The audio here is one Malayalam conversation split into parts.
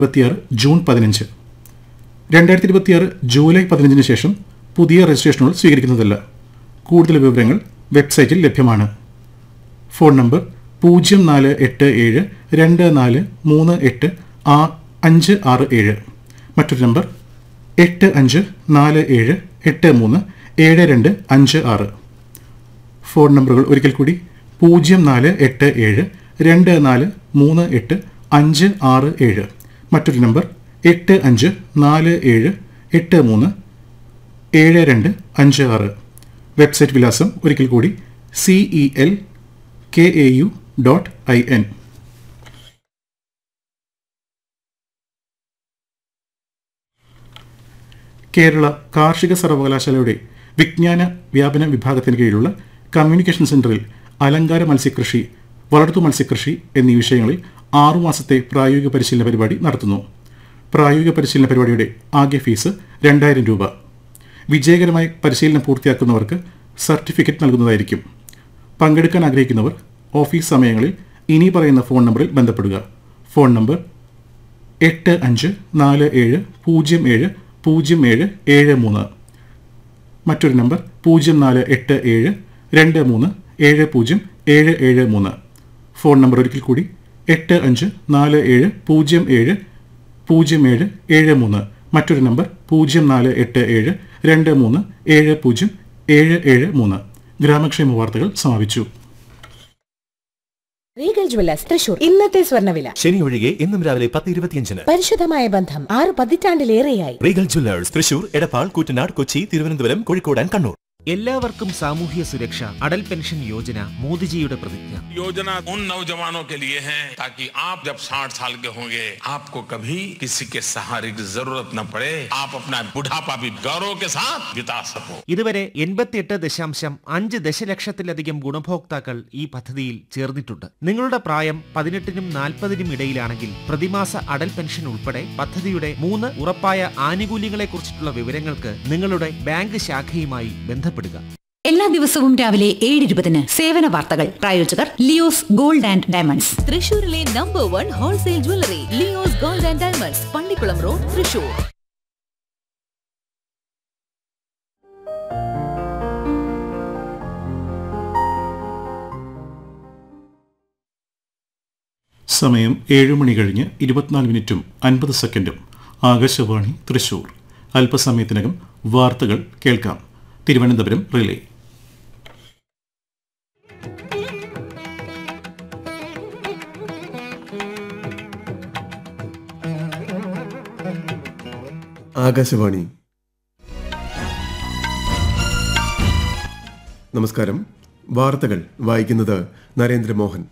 ഇരുപത്തിയാറ് ജൂൺ പതിനഞ്ച് രണ്ടായിരത്തി ഇരുപത്തിയാറ് ജൂലൈ പതിനഞ്ചിന് ശേഷം പുതിയ രജിസ്ട്രേഷനുകൾ സ്വീകരിക്കുന്നതല്ല കൂടുതൽ വിവരങ്ങൾ വെബ്സൈറ്റിൽ ലഭ്യമാണ് ഫോൺ നമ്പർ പൂജ്യം നാല് എട്ട് ഏഴ് രണ്ട് നാല് മൂന്ന് എട്ട് ആ അഞ്ച് ആറ് ഏഴ് മറ്റൊരു നമ്പർ എട്ട് അഞ്ച് നാല് ഏഴ് എട്ട് മൂന്ന് ഏഴ് രണ്ട് അഞ്ച് ആറ് ഫോൺ നമ്പറുകൾ ഒരിക്കൽ കൂടി പൂജ്യം നാല് എട്ട് ഏഴ് രണ്ട് നാല് മൂന്ന് എട്ട് അഞ്ച് ആറ് ഏഴ് മറ്റൊരു നമ്പർ എട്ട് അഞ്ച് നാല് ഏഴ് എട്ട് മൂന്ന് ഏഴ് രണ്ട് അഞ്ച് ആറ് വെബ്സൈറ്റ് വിലാസം ഒരിക്കൽ കൂടി C E L K A U dot I N Kerala കാർഷിക സർവകലാശാലയുടെ വിജ്ഞാന വ്യാപന വിഭാഗത്തിന് കീഴിലുള്ള കമ്മ്യൂണിക്കേഷൻ സെന്ററിൽ അലങ്കാര മത്സ്യകൃഷി വളർത്തു മത്സ്യകൃഷി എന്നീ വിഷയങ്ങളിൽ ആറുമാസത്തെ പ്രായോഗിക പരിശീലന പരിപാടി നടത്തുന്നു പ്രായോഗിക പരിശീലന പരിപാടിയുടെ ആകെ ഫീസ് രണ്ടായിരം രൂപ വിജയകരമായി പരിശീലനം പൂർത്തിയാക്കുന്നവർക്ക് സർട്ടിഫിക്കറ്റ് നൽകുന്നതായിരിക്കും പങ്കെടുക്കാൻ ആഗ്രഹിക്കുന്നവർ ഓഫീസ് സമയങ്ങളിൽ ഇനി പറയുന്ന ഫോൺ നമ്പറിൽ ബന്ധപ്പെടുക ഫോൺ നമ്പർ എട്ട് അഞ്ച് നാല് ഏഴ് പൂജ്യം ഏഴ് പൂജ്യം ഏഴ് ഏഴ് മൂന്ന് മറ്റൊരു നമ്പർ പൂജ്യം നാല് എട്ട് ഏഴ് രണ്ട് മൂന്ന് ഏഴ് പൂജ്യം ഏഴ് ഏഴ് മൂന്ന് ഫോൺ നമ്പർ ഒരിക്കൽ കൂടി എട്ട് അഞ്ച് നാല് ഏഴ് പൂജ്യം ഏഴ് പൂജ്യം ഏഴ് ഏഴ് മൂന്ന് മറ്റൊരു നമ്പർ പൂജ്യം നാല് എട്ട് ഏഴ് രണ്ട് മൂന്ന് ഏഴ് പൂജ്യം ഏഴ് ഏഴ് മൂന്ന് ഗ്രാമക്ഷേമ വാർത്തകൾ സമാപിച്ചു റീഗൽ ജ്വല്ലേഴ്സ് തൃശൂർ ഇന്നത്തെ സ്വർണ്ണവില ശനി ഒഴികെ ഇന്നും രാവിലെ പത്ത് ഇരുപത്തിയഞ്ചിന് പരിശുദ്ധമായ ബന്ധം ആറ് പതിറ്റാണ്ടിലേറെയായി Regal jewellers Thrissur Edappal Koottanad Kochi Thiruvananthapuram Kozhikode and Kannur എല്ലാവർക്കും സാമൂഹ്യ സുരക്ഷ അടൽ പെൻഷൻ യോജന മോദിജിയുടെ പ്രതിജ്ഞ योजना उन नौजवानों के लिए है ताकि आप जब 60 साल के होंगे आपको कभी किसी के सहारे की जरूरत न पड़े आप अपना बुढ़ापा भी गौरव के साथ बिता सको ഇതുവരെ എൺപത്തിയെട്ട് ദശാംശം അഞ്ച് ദശലക്ഷത്തിലധികം ഗുണഭോക്താക്കൾ ഈ പദ്ധതിയിൽ ചേർന്നിട്ടുണ്ട് നിങ്ങളുടെ പ്രായം പതിനെട്ടിനും നാൽപ്പതിനും ഇടയിലാണെങ്കിൽ പ്രതിമാസ അടൽ പെൻഷൻ ഉൾപ്പെടെ പദ്ധതിയുടെ മൂന്ന് ഉറപ്പായ ആനുകൂല്യങ്ങളെക്കുറിച്ചിട്ടുള്ള വിവരങ്ങൾക്ക് നിങ്ങളുടെ ബാങ്ക് ശാഖയുമായി ബന്ധപ്പെടുക എല്ലാ ദിവസവും രാവിലെ ഏഴ് ഇരുപതിന് സേവന വാർത്തകൾ പ്രായോജകർ ലിയോസ് ഗോൾഡ് ആൻഡ് ഡയമണ്ട്സ് തൃശൂരിലെ number one wholesale jewellery Leo's gold and diamonds Pallikulam road Thrissur സമയം ഏഴ് മണി കഴിഞ്ഞ് ഇരുപത്തിനാല് മിനിറ്റും അൻപത് സെക്കൻഡും ആകാശവാണി തൃശൂർ അല്പസമയത്തിനകം വാർത്തകൾ കേൾക്കാം തിരുവനന്തപുരം റിലേ ആകാശവാണി നമസ്കാരം വാർത്തകൾ വായിക്കുന്നത് നരേന്ദ്രമോഹൻ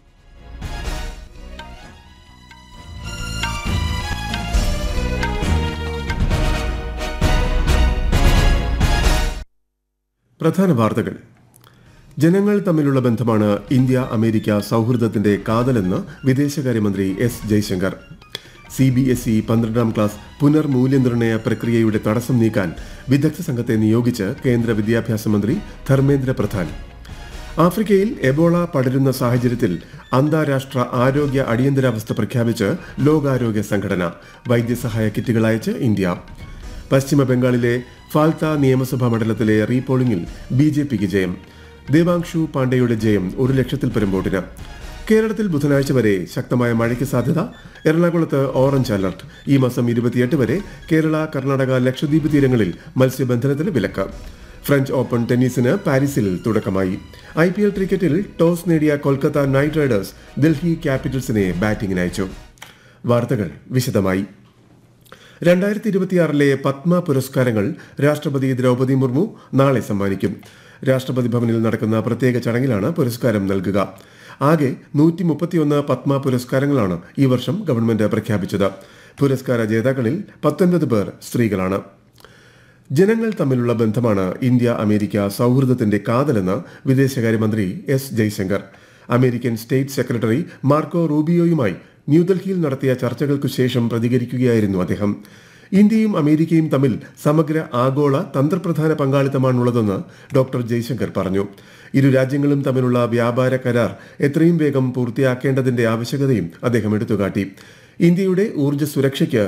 പ്രധാന വാർത്തകൾ ജനങ്ങൾ തമ്മിലുള്ള ബന്ധമാണ് ഇന്ത്യ അമേരിക്ക സൗഹൃദത്തിന്റെ കാതലെന്ന് വിദേശകാര്യമന്ത്രി S Jaishankar C B S E പന്ത്രണ്ടാം ക്ലാസ് പുനർമൂല്യനിർണയ പ്രക്രിയയുടെ തടസ്സം നീക്കാൻ വിദഗ്ധ സംഘത്തെ നിയോഗിച്ച് കേന്ദ്ര വിദ്യാഭ്യാസ മന്ത്രി ധർമ്മേന്ദ്ര പ്രധാൻ ആഫ്രിക്കയിൽ എബോള പടരുന്ന സാഹചര്യത്തിൽ അന്താരാഷ്ട്ര ആരോഗ്യ അടിയന്തരാവസ്ഥ പ്രഖ്യാപിച്ച് ലോകാരോഗ്യ സംഘടന വൈദ്യസഹായ കിറ്റുകൾ അയച്ച് ഇന്ത്യ പശ്ചിമ ബംഗാളിലെ ഫാൽത്ത നിയമസഭാ മണ്ഡലത്തിലെ റീപോളിംഗിൽ ബി ജെ പിക്ക് ജയം ദേവാംശു പാണ്ഡെയുടെ ജയം ഒരു ലക്ഷത്തിൽ പരം വോട്ടിന് കേരളത്തിൽ ബുധനാഴ്ച വരെ ശക്തമായ മഴയ്ക്ക് സാധ്യത എറണാകുളത്ത് ഓറഞ്ച് അലർട്ട് ഈ മാസം ഇരുപത്തിയെട്ട് വരെ കേരള കർണാടക ലക്ഷദ്വീപ് തീരങ്ങളിൽ മത്സ്യബന്ധനത്തിന് വിലക്ക് ഫ്രഞ്ച് ഓപ്പൺ ടെന്നീസിന് പാരീസിൽ തുടക്കമായി ഐ പി എൽ ക്രിക്കറ്റിൽ ടോസ് നേടിയ കൊൽക്കത്ത നൈറ്റ് റൈഡേഴ്സ് ഡൽഹി ക്യാപിറ്റൽസിനെ ബാറ്റിംഗിന് അയച്ചു വാർത്തകൾ വിശദമായി രണ്ടായിരത്തി ഇരുപത്തിയാറിലെ പത്മ പുരസ്കാരങ്ങൾ രാഷ്ട്രപതി ദ്രൗപദി മുർമു നാളെ സമ്മാനിക്കും രാഷ്ട്രപതി ഭവനിൽ നടക്കുന്ന പ്രത്യേക ചടങ്ങിലാണ് പുരസ്കാരം നൽകുക ആകെ നൂറ്റി മുപ്പത്തിയൊന്ന് പത്മ പുരസ്കാരങ്ങളാണ് ഈ വർഷം ഗവൺമെന്റ് പ്രഖ്യാപിച്ചത് പുരസ്കാര ജേതാക്കളിൽ പത്തൊൻപത് പേർ സ്ത്രീകളാണ് ജനങ്ങൾ തമ്മിലുള്ള ബന്ധമാണ് ഇന്ത്യ അമേരിക്ക സൗഹൃദത്തിന്റെ കാതലെന്ന് വിദേശകാര്യമന്ത്രി S Jaishankar American state secretary Marco റൂബിയോയുമായി ന്യൂഡൽഹിയിൽ നടത്തിയ ചർച്ചകൾക്കു ശേഷം പ്രതികരിക്കുകയായിരുന്നു അദ്ദേഹം ഇന്ത്യയും അമേരിക്കയും തമ്മിൽ സമഗ്ര ആഗോള തന്ത്രപ്രധാന പങ്കാളിത്തമാണുള്ളതെന്ന് ഡോക്ടർ ജയശങ്കർ പറഞ്ഞു ഇരു രാജ്യങ്ങളും തമ്മിലുള്ള വ്യാപാര കരാർ എത്രയും വേഗം പൂർത്തിയാക്കേണ്ടതിന്റെ ആവശ്യകതയും അദ്ദേഹം എടുത്തുകാട്ടി ഇന്ത്യയുടെ ഊർജ്ജ സുരക്ഷയ്ക്ക്